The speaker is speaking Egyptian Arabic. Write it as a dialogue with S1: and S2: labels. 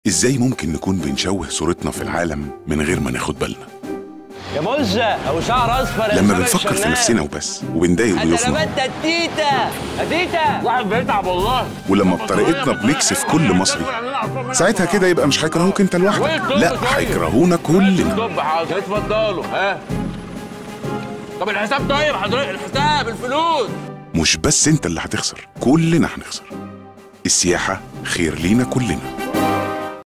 S1: ازاي ممكن نكون بنشوه صورتنا في العالم من غير ما ناخد بالنا
S2: يا مزة أو شعر أصفر يا
S1: لما
S2: سبع
S1: بنفكر في
S2: الشناب.
S1: نفسنا وبس وبنضايق
S2: أنا
S1: ضيوفنا
S2: لبنت التيتا التيتا واحد بيتعب والله
S1: ولما بطريقتنا بنكسف كل مصري ساعتها كده يبقى مش هيكرهوك انت لوحدك لا هيكرهونا كلنا
S2: طب حاضر اتفضلوا ها طب الحساب طيب حضرتك الحساب الفلوس
S1: مش بس انت اللي هتخسر كلنا هنخسر السياحة خير لينا كلنا